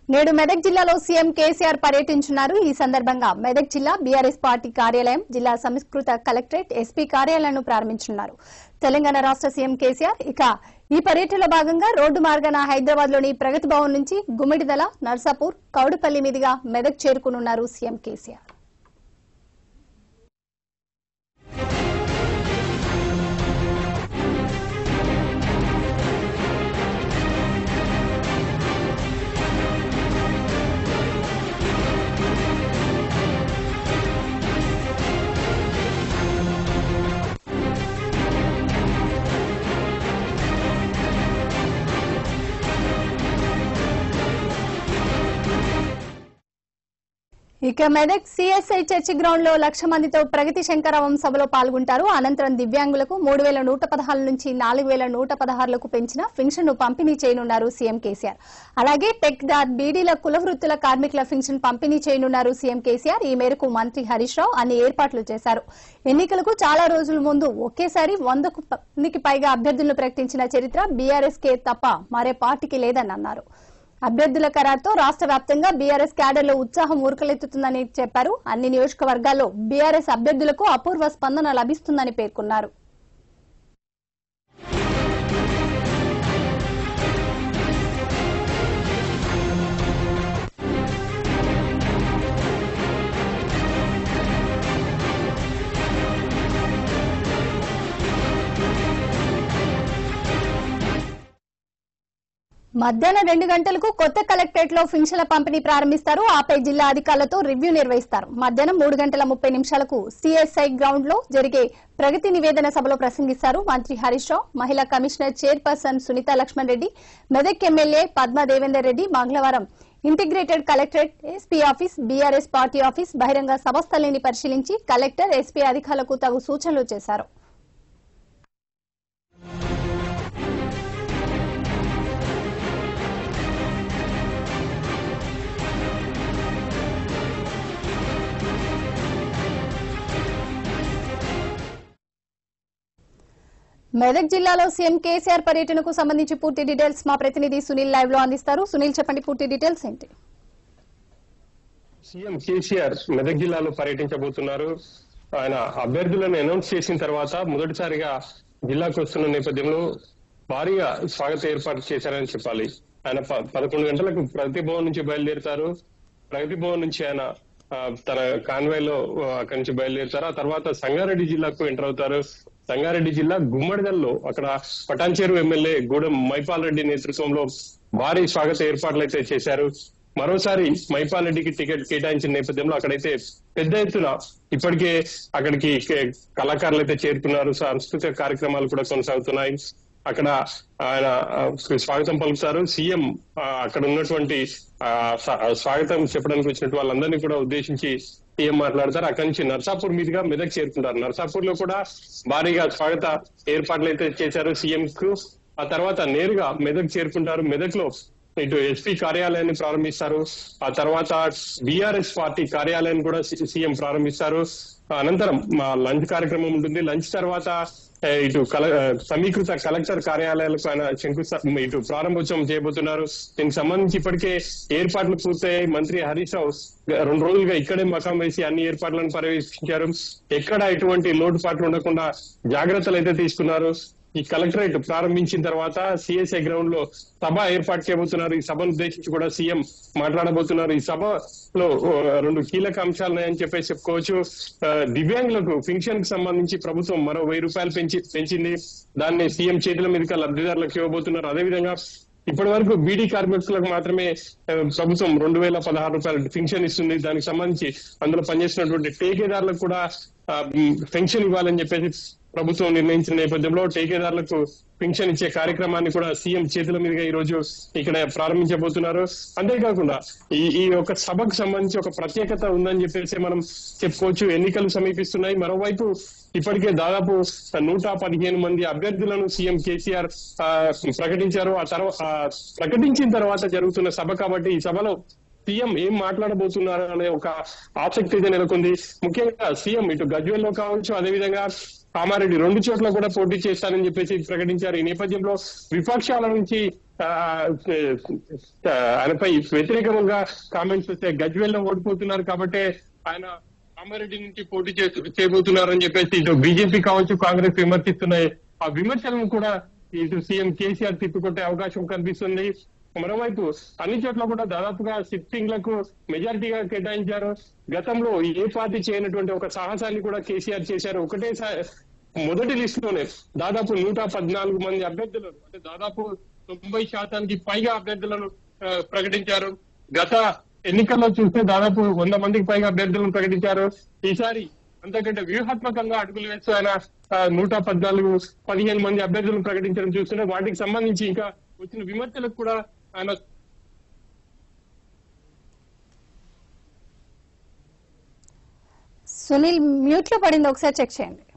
నేడు మెదక్ జిల్లాలో సీఎం కేసీఆర్ పర్యటించున్నారు ఈ సందర్భంగా మెదక్ జిల్లా బీఆర్ఎస్ పార్టీ కార్యాలయం జిల్లా సంస్కృత కలెక్టరేట్ ఎస్పీ కార్యాలయాలను ప్రారంభించనున్నారు తెలంగాణ రాష్ట్ర సీఎం కేసీఆర్ ఇక ఈ పర్యటనలో భాగంగా రోడ్డు మార్గాన హైదరాబాద్ లోని ప్రగతి భవన్ నుంచి గుమ్మిడిదల నర్సాపూర్ కౌడుపల్లి మీదుగా మెదక్ చేరుకునున్నారు సీఎం కేసీఆర్ ఇక మెదక్ సిఎస్ఐ చర్చి గ్రౌండ్ లో లక్ష మందితో ప్రగతి శంకరవం సభలో పాల్గొంటారు అనంతరం దివ్యాంగులకు మూడు వేల నూట పదహారు నుంచి నాలుగు వేల నూట పదహారులకు పెంచిన పెన్షన్ ను పంపిణీ చేయనున్నారు సీఎం కేసీఆర్ అలాగే టెక్ దార్ బీడీల కుల వృత్తుల కార్మికుల పెన్షన్ పంపిణీ చేయనున్నారు సీఎం కేసీఆర్ ఈ మేరకు మంత్రి హరీష్ రావు అన్ని ఏర్పాట్లు చేశారు ఎన్నికలకు చాలా రోజుల ముందు ఒకేసారి వందకు మందికి పైగా అభ్యర్థులను ప్రకటించిన చరిత్ర బీఆర్ఎస్ కే తప్ప మరే పార్టీకి లేదని అన్నారు అభ్యర్థుల ఖరారుతో రాష్ట్ర వ్యాప్తంగా బీఆర్ఎస్ క్యాడర్లో ఉత్సాహం ఊరకలెత్తుతుందని చెప్పారు అన్ని నియోజకవర్గాల్లో బీఆర్ఎస్ అభ్యర్థులకు అపూర్వ స్పందన లభిస్తుందని పేర్కొన్నారు మధ్యాహ్నం రెండు గంటలకు కొత్త కలెక్టరేట్ లో పింఛన్ల పంపిణీ ప్రారంభిస్తారు ఆపై జిల్లా అధికారులతో రివ్యూ నిర్వహిస్తారు మధ్యాహ్నం మూడు గంటల ముప్పై నిమిషాలకు సిఎస్ఐ గ్రౌండ్ లో జరిగే ప్రగతి నివేదన సభలో ప్రసంగిస్తారు మంత్రి హరీష్ రావు మహిళా commissioner chairperson Sunitha Laxman Reddy Medak MLA Padma Devender Reddy మంగళవారం integrated collectorate SP office BRS party office బహిరంగ సభస్థలిని పరిశీలించి కలెక్టర్ ఎస్పీ అధికారులకు తగు సూచనలు చేశారు మెదక్ జిల్లాలో సీఎం కేసీఆర్ పర్యటనకు సంబంధించి పూర్తి డీటెయిల్స్ మా ప్రతినిధి సునీల్ లైవ్ లో అందిస్తారు సునీల్ చెప్పండి పూర్తి డీటెయిల్స్ ఏంటి సీఎం కేసీఆర్ మెదక్ జిల్లాలో పర్యటించబోతున్నారు ఆయన అభ్యర్థులను అనౌన్స్ చేసిన తర్వాత మొదటిసారిగా జిల్లాకు వస్తున్న నేపథ్యంలో భారీగా స్వాగత ఏర్పాటు చేశారని చెప్పాలి ఆయన ప- పదకొండు గంటలకు ప్రగతి భవన్ నుంచి బయలుదేరుతారు ప్రగతి భవన్ నుంచి ఆయన ఆ, తన కాన్వాయ్ లో ఆ, అక్కడి నుంచి బయలుదేరుతారు ఆ తర్వాత సంగారెడ్డి జిల్లాకు ఎంటర్ అవుతారు సంగారెడ్డి జిల్లా గుమ్మడిదల్లో అక్కడ పటాన్చేరు ఎమ్మెల్యే గూడెం మైపాల్ రెడ్డి నేతృత్వంలో భారీ స్వాగత ఏర్పాట్లు అయితే చేశారు మరోసారి మైపాల్ రెడ్డికి టికెట్ కేటాయించిన నేపథ్యంలో అక్కడైతే పెద్ద ఎత్తున ఇప్పటికే అక్కడికి కే- కళాకారులు అయితే చేరుకున్నారు సాంస్కృతిక కార్యక్రమాలు కూడా కొనసాగుతున్నాయి అక్కడ ఆయన ఆ, స్వాగతం పలుకుతారు సీఎం ఆ, అక్కడ ఉన్నటువంటి ఆ, స- స్వాగతం చెప్పడానికి వచ్చినట్టు వాళ్ళందరినీ కూడా ఉద్దేశించి సీఎం మాట్లాడతారు అక్కడి నుంచి నర్సాపూర్ మీదుగా మెదక్ చేరుకుంటారు నర్సాపూర్ లో కూడా భారీగా స్వాగత ఏర్పాట్లు అయితే చేశారు సీఎం కు ఆ తర్వాత నేరుగా మెదక్ చేరుకుంటారు మెదక్ లో ఇటు ఎస్పీ కార్యాలయాన్ని ప్రారంభిస్తారు ఆ తర్వాత బీఆర్ఎస్ పార్టీ కార్యాలయాన్ని కూడా సి- సీఎం ప్రారంభిస్తారు అనంతరం మా లంచ్ కార్యక్రమం ఉంటుంది లంచ్ తర్వాత ఏ, ఇటు కల ఆ, సమీకృత కలెక్టర్ కార్యాలయాలకు ఆయన శంకుస్థాపన ఇటు ప్రారంభోత్సవం చేయబోతున్నారు దీనికి సంబంధించి ఇప్పటికే ఏర్పాట్లు పూర్తయ్యాయి మంత్రి హరీష్ రావు గ- రెండు రోజులుగా ఇక్కడే మకాం వేసి అన్ని ఏర్పాట్లను పర్యవేక్షించారు ఎక్కడ ఎటువంటి లోటుపాట్లు ఉండకుండా జాగ్రత్తలు అయితే తీసుకున్నారు ఈ కలెక్టరేట్ ప్రారంభించిన తర్వాత సిఎస్ఐ గ్రౌండ్ లో సభ ఏర్పాటు చేయబోతున్నారు ఈ సభను ఉద్దేశించి కూడా సీఎం మాట్లాడబోతున్నారు ఈ సభలో ఓ, రెండు కీలక అంశాలు ఉన్నాయని చెప్పేసి చెప్పుకోవచ్చు ఆ, దివ్యాంగులకు పెన్షన్ కి సంబంధించి ప్రభుత్వం మరో వెయ్యి రూపాయలు పెంచి పెంచింది దాన్ని సీఎం చేతుల మీదుగా లబ్ధిదారులకు ఇవ్వబోతున్నారు అదేవిధంగా ఇప్పటి వరకు బీడీ కార్మికులకు మాత్రమే ఆ, ప్రభుత్వం రెండు వేల పదహారు రూపాయలు పెన్షన్ ఇస్తుంది దానికి సంబంధించి అందులో పనిచేసినటువంటి టేకేదారులకు కూడా ఆ, ఉమ్, పెన్షన్ ఇవ్వాలని చెప్పేసి ప్రభుత్వం నిర్ణయించిన నేపథ్యంలో టేకేదారులకు పెన్షన్ ఇచ్చే కార్యక్రమాన్ని కూడా సీఎం చేతుల మీదుగా ఈ రోజు ఇక్కడ ప్రారంభించబోతున్నారు అంతేకాకుండా ఈ ఈ యొక్క సభకు సంబంధించి ఒక ప్రత్యేకత ఉందని చెప్పేసి మనం చెప్పుకోవచ్చు ఎన్నికలు సమీపిస్తున్నాయి మరోవైపు ఇప్పటికే దాదాపు నూట పదిహేను మంది అభ్యర్థులను సీఎం కేసీఆర్ ఆ, ప్రకటించారు ఆ తర్వాత ప్రకటించిన తర్వాత జరుగుతున్న సభ కాబట్టి ఈ సభలో సీఎం ఏం మాట్లాడబోతున్నారు అనే ఒక ఆసక్తి అయితే నెలకొంది ముఖ్యంగా సీఎం ఇటు గజ్వేల్ లో కావచ్చు అదేవిధంగా కామారెడ్డి రెండు చోట్ల కూడా పోటీ చేస్తానని చెప్పేసి ప్రకటించారు ఈ నేపథ్యంలో విపక్షాల నుంచి ఆ, ఆ, ఆయనపై వ్యతిరేకంగా కామెంట్స్ వస్తే గజ్వేల్లో ఓడిపోతున్నారు కాబట్టి ఆయన కామారెడ్డి నుంచి పోటీ చేస్తూ- చేయబోతున్నారని చెప్పేసి ఇటు బీజేపీ కావచ్చు కాంగ్రెస్ విమర్శిస్తున్నాయి ఆ విమర్శలను కూడా ఇటు సీఎం కేసీఆర్ తిప్పికొట్టే అవకాశం కనిపిస్తుంది మరోవైపు అన్ని చోట్ల కూడా దాదాపుగా సిట్టింగ్ లకు మెజారిటీగా కేటాయించారు గతంలో ఏ పార్టీ చేయనటువంటి ఒక సాహసాన్ని కూడా కేసీఆర్ చేశారు ఒకటేసారి మొదటి లిస్ట్ లోనే దాదాపు నూట పద్నాలుగు మంది అభ్యర్థులను అంటే దాదాపు తొంభై శాతానికి పైగా అభ్యర్థులను ఆ, ప్రకటించారు గత ఎన్నికల్లో చూస్తే దాదాపు వంద మందికి పైగా అభ్యర్థులను ప్రకటించారు ఈసారి అంతకంటే వ్యూహాత్మకంగా అడుగులు వేస్తూ ఆయన ఆ, నూట పద్నాలుగు పదిహేను మంది అభ్యర్థులను ప్రకటించడం చూస్తుంటే వాటికి సంబంధించి ఇంకా వచ్చిన విమర్శలకు కూడా ఆయన సునీల్ మ్యూట్ లో పడింది ఒకసారి చెక్ చేయండి